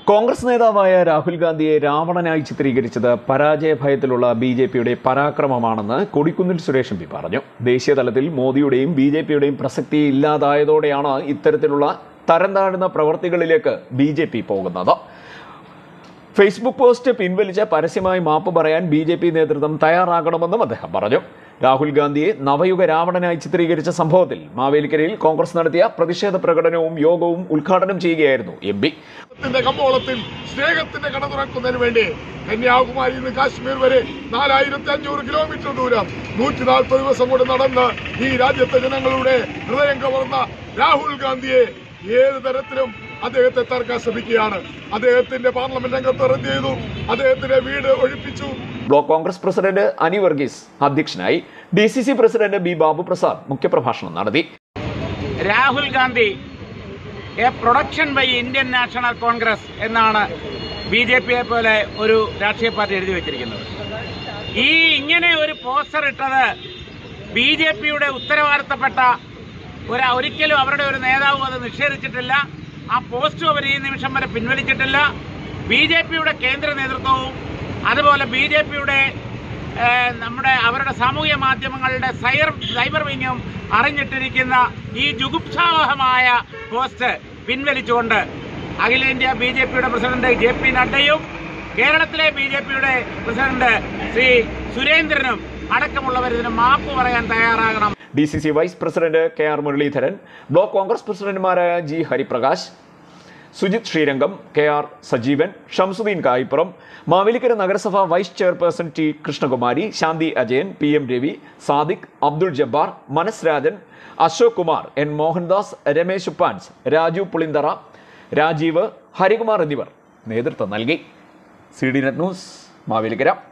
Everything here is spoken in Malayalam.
കോൺഗ്രസ് നേതാവായ രാഹുൽ ഗാന്ധിയെ രാവണനായി ചിത്രീകരിച്ചത് പരാജയ ഭയത്തിലുള്ള ബി ജെ പിയുടെ പരാക്രമമാണെന്ന് കൊടിക്കുന്നിൽ സുരേഷ് എം പി പറഞ്ഞു ദേശീയ തലത്തിൽ മോദിയുടെയും ബി ജെ പിയുടെയും പ്രസക്തി ഇല്ലാതായതോടെയാണ് ഇത്തരത്തിലുള്ള തരം താഴ്ന്ന പ്രവർത്തികളിലേക്ക് ബി ജെ പി പോകുന്നത് ഫേസ്ബുക്ക് പോസ്റ്റ് പിൻവലിച്ച് പരസ്യമായി മാപ്പ് പറയാൻ ബി ജെ പി നേതൃത്വം തയ്യാറാകണമെന്നും അദ്ദേഹം പറഞ്ഞു രാഹുൽ ഗാന്ധിയെ നവയുഗ രാവണനായി ചിത്രീകരിച്ച സംഭവത്തിൽ മാവേലിക്കരയിൽ കോൺഗ്രസ് നടത്തിയ പ്രതിഷേധ പ്രകടനവും യോഗവും ഉദ്ഘാടനം ചെയ്യുകയായിരുന്നു എം പി സ്നേഹത്തിന്റെ കമ്പോളത്തിൽ സ്നേഹത്തിന്റെ കട തുറക്കുന്നതിന് വേണ്ടി കന്യാകുമാരിയിൽ നിന്ന് കാശ്മീർ വരെ നാലായിരത്തി അഞ്ഞൂറ് കിലോമീറ്റർ ദൂരം നൂറ്റി നാൽപ്പത് ദിവസം കൊണ്ട് നടന്ന് ഈ രാജ്യത്തെ ജനങ്ങളുടെ ഹൃദയം കവർന്ന രാഹുൽ ഗാന്ധിയെ ഏത് തരത്തിലും അദ്ദേഹത്തെ തർക്കാൻ ശ്രമിക്കുകയാണ് അദ്ദേഹത്തിന്റെ പാർലമെന്റ് അംഗത്വം റദ്ദ് ചെയ്തു അദ്ദേഹത്തിന്റെ വീട് ഒഴിപ്പിച്ചു ബ്ലോക്ക് കോൺഗ്രസ് പ്രസിഡന്റ് അനി വർഗീസ് അധ്യക്ഷനായി D C C president B Babu Prasad മുഖ്യപ്രഭാഷണം നടത്തി Rahul Gandhi a production by Indian National Congress എന്നാണ് ബി ജെ പിയെ പോലെ ഒരു രാഷ്ട്രീയ പാർട്ടി എഴുതി വെച്ചിരിക്കുന്നത് ഈ ഇങ്ങനെ ഒരു പോസ്റ്റർ ഇട്ടത് ബി ജെ പിയുടെ ഉത്തരവാദിത്തപ്പെട്ട ഒരു ഒരിക്കലും അവരുടെ ഒരു നേതാവും അത് നിഷേധിച്ചിട്ടില്ല ആ പോസ്റ്റും അവർ ഈ നിമിഷം വരെ പിൻവലിച്ചിട്ടില്ല ബി ജെ പിയുടെ കേന്ദ്ര നേതൃത്വവും അതുപോലെ ബി ജെ പിയുടെ നമ്മുടെ അവരുടെ സാമൂഹ്യ മാധ്യമങ്ങളുടെ സൈർ സൈബർ വിങ്ങും അറിഞ്ഞിട്ടിരിക്കുന്ന ഈ ജുഗുപ്സാവഹമായ പോസ്റ്റ് പിൻവലിച്ചുകൊണ്ട് അഖിലേന്ത്യാ ബി ജെ പിയുടെ പ്രസിഡന്റ് ജെ പി നഡ്ഡയും കേരളത്തിലെ ബി ജെ പിയുടെ പ്രസിഡന്റ് ശ്രീ സുരേന്ദ്രനും അടക്കമുള്ളവർ ഇതിന് മാപ്പ് പറയാൻ തയ്യാറാകണം D C C vice president K R Muraleedharan block Congress പ്രസിഡന്റുമാരായ G Hariprakash Sujith Sreerangam K R Sajeevan Shamsuddin Kayippuram Mavelikkara നഗരസഭ vice chairperson T Krishnakumari Shanthi Ajayan P M Ravi Sadiq Abdul Jabbar Manas Rajan Ashok Kumar N Mohandas Ramesh Uppans Raju Pulinthara Rajeev Harikumar എന്നിവർ നേതൃത്വം നൽകി C D Net News Mavelikkara